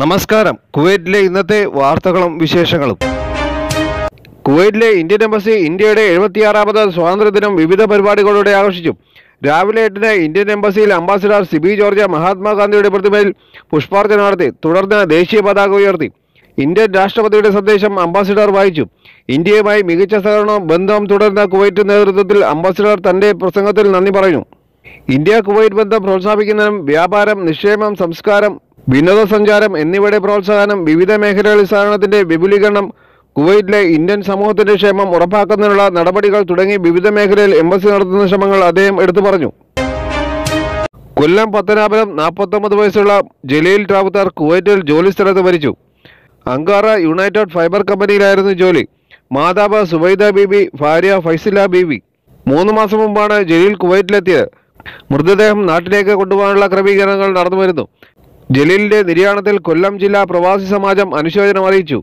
നമസ്കാരം കുവൈറ്റിലെ ഇന്നത്തെ വാർത്തകളും വിശേഷങ്ങളും കുവൈറ്റിലെ ഇന്ത്യൻ എംബസി ഇന്ത്യയുടെ എഴുപത്തിയാറാമത് സ്വാതന്ത്ര്യദിനം വിവിധ പരിപാടികളോടെ ആഘോഷിച്ചു രാവിലെ എട്ടിന് ഇന്ത്യൻ എംബസിയിൽ അംബാസിഡർ സിബി ജോർജ് മഹാത്മാഗാന്ധിയുടെ പ്രതിമയിൽ പുഷ്പാർച്ചന നടത്തി തുടർന്ന് ദേശീയ പതാക ഉയർത്തി ഇന്ത്യൻ രാഷ്ട്രപതിയുടെ സന്ദേശം അംബാസിഡർ വായിച്ചു ഇന്ത്യയുമായി മികച്ച സഹകരണവും ബന്ധവും തുടർന്ന കുവൈറ്റ് നേതൃത്വത്തിൽ അംബാസിഡർ തന്റെ പ്രസംഗത്തിൽ നന്ദി പറഞ്ഞു ഇന്ത്യ കുവൈറ്റ് ബന്ധം പ്രോത്സാഹിപ്പിക്കുന്നതിനും വ്യാപാരം നിക്ഷേപം സംസ്കാരം വിനോദസഞ്ചാരം എന്നിവയുടെ പ്രോത്സാഹനം വിവിധ മേഖലകളിൽ സഹകരണത്തിന്റെ വിപുലീകരണം കുവൈറ്റിലെ ഇന്ത്യൻ സമൂഹത്തിന്റെ ക്ഷേമം ഉറപ്പാക്കുന്നതിനുള്ള നടപടികൾ തുടങ്ങി വിവിധ മേഖലയിൽ എംബസി നടത്തുന്ന ശ്രമങ്ങൾ അദ്ദേഹം എടുത്തു പറഞ്ഞു കൊല്ലം പത്തനാപുരം നാൽപ്പത്തൊമ്പത് വയസ്സുള്ള ജലീൽ റാവുത്താർ കുവൈറ്റിൽ ജോലി സ്ഥലത്ത് മരിച്ചു അങ്കാറ യുണൈറ്റഡ് ഫൈബർ കമ്പനിയിലായിരുന്നു ജോലി മാതാവ് സുബൈദ ബീബി ഭാര്യ ഫൈസില ബീബി മൂന്ന് മാസം മുമ്പാണ് ജലീൽ കുവൈറ്റിലെത്തിയത് മൃതദേഹം നാട്ടിലേക്ക് കൊണ്ടുപോകാനുള്ള ക്രമീകരണങ്ങൾ നടന്നു വരുന്നു ജലീലിന്റെ നിര്യാണത്തിൽ കൊല്ലം ജില്ലാ പ്രവാസി സമാജം അനുശോചനം അറിയിച്ചു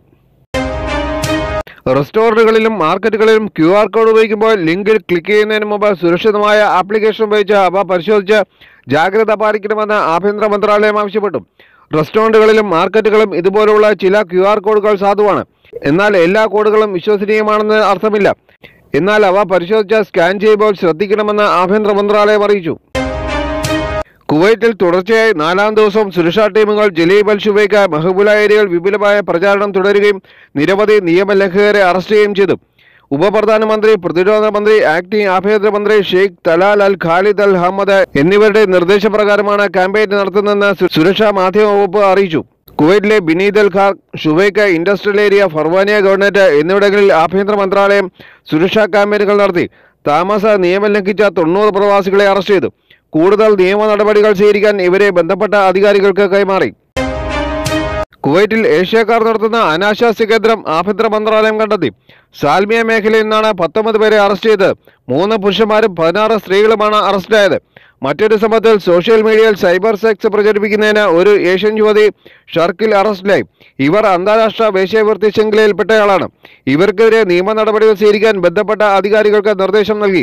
റെസ്റ്റോറന്റുകളിലും മാർക്കറ്റുകളിലും ക്യു ആർ കോഡ് ഉപയോഗിക്കുമ്പോൾ ലിങ്കിൽ ക്ലിക്ക് ചെയ്യുന്നതിന് മുമ്പ് സുരക്ഷിതമായ ആപ്ലിക്കേഷൻ ഉപയോഗിച്ച് അവ പരിശോധിച്ച് ജാഗ്രത പാലിക്കണമെന്ന് ആഭ്യന്തര മന്ത്രാലയം ആവശ്യപ്പെട്ടു റെസ്റ്റോറന്റുകളിലും മാർക്കറ്റുകളും ഇതുപോലുള്ള ചില ക്യു ആർ കോഡുകൾ സാധുവാണ് എന്നാൽ എല്ലാ കോഡുകളും വിശ്വസനീയമാണെന്ന് അർത്ഥമില്ല എന്നാൽ അവ പരിശോധിച്ച് സ്കാൻ ചെയ്യുമ്പോൾ ശ്രദ്ധിക്കണമെന്ന് ആഭ്യന്തര മന്ത്രാലയം അറിയിച്ചു കുവൈറ്റിൽ തുടർച്ചയായി നാലാം ദിവസവും സുരക്ഷാ ടീമുകൾ ജലീബ് അൽ ഷുബൈക്ക് മെഹബുല ഏരിയകൾ വിപുലമായ പ്രചാരണം തുടരുകയും നിരവധി നിയമലംഘകരെ അറസ്റ്റ് ചെയ്യുകയും ചെയ്തു ഉപപ്രധാനമന്ത്രി പ്രതിരോധ മന്ത്രി ആക്ടിംഗ് ആഭ്യന്തരമന്ത്രി Sheikh Talal Al Khalid Al Hammad എന്നിവരുടെ നിർദ്ദേശപ്രകാരമാണ് ക്യാമ്പയിൻ നടത്തുന്നതെന്ന് സു- സുരക്ഷാ മാധ്യമ വകുപ്പ് അറിയിച്ചു കുവൈറ്റിലെ Bneid Al Qar Shuwaikh industrial area Farwaniya government എന്നിവിടങ്ങളിൽ ആഭ്യന്തര മന്ത്രാലയം സുരക്ഷാ ക്യാമ്പയിനുകൾ നടത്തി താമസ നിയമം ലംഘിച്ച തൊണ്ണൂറ് പ്രവാസികളെ അറസ്റ്റ് ചെയ്തു കൂടുതൽ നിയമ നടപടികൾ സ്വീകരിക്കാൻ ഇവരെ ബന്ധപ്പെട്ട അധികാരികൾക്ക് കൈമാറി കുവൈറ്റിൽ ഏഷ്യക്കാർ നടത്തുന്ന അനാശാസ്യ കേന്ദ്രം ആഭ്യന്തര മന്ത്രാലയം കണ്ടെത്തി സാൽമിയ മേഖലയിൽ നിന്നാണ് പത്തൊമ്പത് പേരെ അറസ്റ്റ് ചെയ്ത് മൂന്ന് പുരുഷന്മാരും പതിനാറ് സ്ത്രീകളുമാണ് അറസ്റ്റിലായത് മറ്റൊരു സംഭവത്തിൽ സോഷ്യൽ മീഡിയയിൽ സൈബർ സെക്സ് പ്രചരിപ്പിക്കുന്നതിന് ഒരു ഏഷ്യൻ യുവതി ഷർക്കിൽ അറസ്റ്റിലായി ഇവർ അന്താരാഷ്ട്ര വേശ്യാവൃത്തി ശൃംഖലയിൽപ്പെട്ടയാളാണ് ഇവർക്കെതിരെ നിയമ നടപടികൾ സ്വീകരിക്കാൻ ബന്ധപ്പെട്ട അധികാരികൾക്ക് നിർദ്ദേശം നൽകി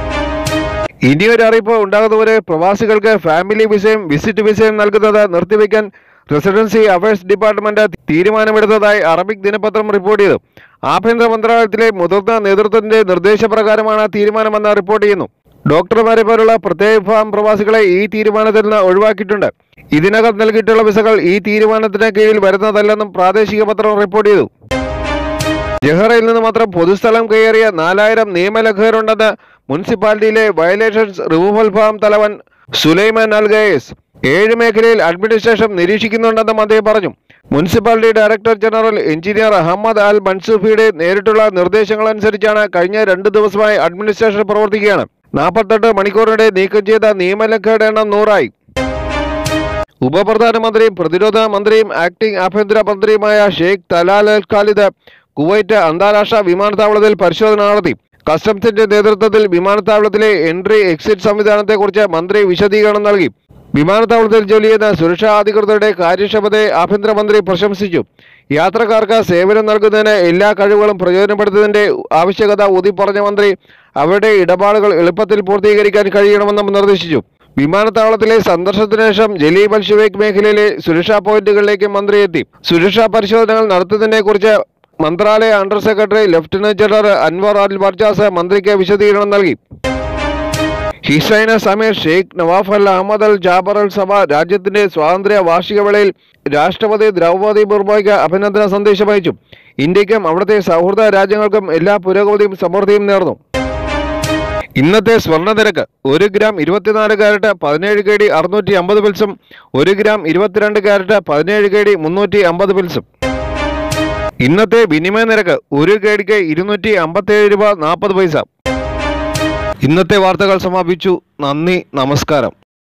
ഇനിയൊരു അറിയിപ്പ് ഉണ്ടാകുന്നവരെ പ്രവാസികൾക്ക് ഫാമിലി വിസയും വിസിറ്റ് വിസയും നൽകുന്നത് നിർത്തിവെക്കാൻ റെസിഡൻസി അഫയേഴ്സ് ഡിപ്പാർട്ട്മെന്റ് തീരുമാനമെടുത്തതായി അറബിക് ദിനപത്രം റിപ്പോർട്ട് ചെയ്തു ആഭ്യന്തര മന്ത്രാലയത്തിലെ മുതിർന്ന നേതൃത്വത്തിന്റെ നിർദ്ദേശപ്രകാരമാണ് തീരുമാനമെന്ന് റിപ്പോർട്ട് ചെയ്യുന്നു ഡോക്ടർമാരെ പോലുള്ള പ്രത്യേക വിഭാഗം പ്രവാസികളെ ഈ തീരുമാനത്തിൽ നിന്ന് ഒഴിവാക്കിയിട്ടുണ്ട് ഇതിനകം നൽകിയിട്ടുള്ള വിസകൾ ഈ തീരുമാനത്തിന് കീഴിൽ വരുന്നതല്ലെന്നും പ്രാദേശിക പത്രം റിപ്പോർട്ട് ചെയ്തു ജഹറയിൽ നിന്ന് മാത്രം പൊതുസ്ഥലം കയറിയ നാലായിരം നിയമലംഘകരുണ്ടെന്ന് മുനിസിപ്പാലിറ്റിയിലെ വയലേഷൻസ് റിമൂവൽ ഫാം തലവൻ സുലൈമാൻ അൽ ഗയേസ് ഏഴ് മേഖലയിൽ അഡ്മിനിസ്ട്രേഷൻ നിരീക്ഷിക്കുന്നുണ്ടെന്നും അദ്ദേഹം പറഞ്ഞു municipality director general engineer Ahmed Al മൻസൂഫിയുടെ നേരിട്ടുള്ള നിർദ്ദേശങ്ങളനുസരിച്ചാണ് കഴിഞ്ഞ രണ്ട് ദിവസമായി അഡ്മിനിസ്ട്രേഷൻ പ്രവർത്തിക്കുകയാണ് നാൽപ്പത്തെട്ട് മണിക്കൂറിനിടെ നീക്കം ചെയ്ത നിയമലംഘകരുടെ എണ്ണം നൂറായി ഉപപ്രധാനമന്ത്രിയും പ്രതിരോധ മന്ത്രിയും ആക്ടിംഗ് ആഭ്യന്തര മന്ത്രിയുമായ Sheikh Talal Al Khalid Kuwait അന്താരാഷ്ട്ര വിമാനത്താവളത്തിൽ പരിശോധന നടത്തി കസ്റ്റംസിന്റെ നേതൃത്വത്തിൽ വിമാനത്താവളത്തിലെ എൻട്രി എക്സിറ്റ് സംവിധാനത്തെക്കുറിച്ച് മന്ത്രി വിശദീകരണം നൽകി വിമാനത്താവളത്തിൽ ജോലി ചെയ്യുന്ന സുരക്ഷാ അധികൃതരുടെ കാര്യക്ഷമതയെ ആഭ്യന്തരമന്ത്രി പ്രശംസിച്ചു യാത്രക്കാർക്ക് സേവനം നൽകുന്നതിന് എല്ലാ കഴിവുകളും പ്രയോജനപ്പെടുത്തുന്നതിന്റെ ആവശ്യകത ഊതി പറഞ്ഞ മന്ത്രി അവരുടെ ഇടപാടുകൾ എളുപ്പത്തിൽ പൂർത്തീകരിക്കാൻ കഴിയണമെന്നും നിർദ്ദേശിച്ചു വിമാനത്താവളത്തിലെ സന്ദർശനത്തിന് ശേഷം ജലീബ് അൽ ഷുവൈക്ക് മേഖലയിലെ സുരക്ഷാ പോയിന്റുകളിലേക്ക് മന്ത്രി എത്തി സുരക്ഷാ പരിശോധനകൾ നടത്തുന്നതിനെ കുറിച്ച് മന്ത്രാലയ under secretary lieutenant general Anwar Al Barjas മന്ത്രിക്ക് വിശദീകരണം നൽകി his highness Amir Sheikh Nawaf Al Ahmad Al Jaber Al Sabah രാജ്യത്തിന്റെ സ്വാതന്ത്ര്യ വാർഷിക വേളയിൽ രാഷ്ട്രപതി ദ്രൗപദി മുർമുയ്ക്ക് അഭിനന്ദന സന്ദേശം അയച്ചു ഇന്ത്യക്കും അവിടുത്തെ സൗഹൃദ രാജ്യങ്ങൾക്കും എല്ലാ പുരോഗതിയും സമൃദ്ധിയും നേർന്നു ഇന്നത്തെ സ്വർണ്ണ നിരക്ക് ഒരു ഗ്രാം ഇരുപത്തിനാല് കാരറ്റ് പതിനേഴ് കെ ഡി അറുന്നൂറ്റി അമ്പത് പിൽസും ഒരു ഗ്രാം ഇരുപത്തിരണ്ട് കാരറ്റ് പതിനേഴ് കെ ഡി മുന്നൂറ്റി അമ്പത് പിൽസും ഇന്നത്തെ വിനിമയ നിരക്ക് ഒരു കേടിക്ക് ഇരുന്നൂറ്റി അമ്പത്തേഴ് രൂപ നാൽപ്പത് പൈസ ഇന്നത്തെ വാർത്തകൾ സമാപിച്ചു നന്ദി നമസ്കാരം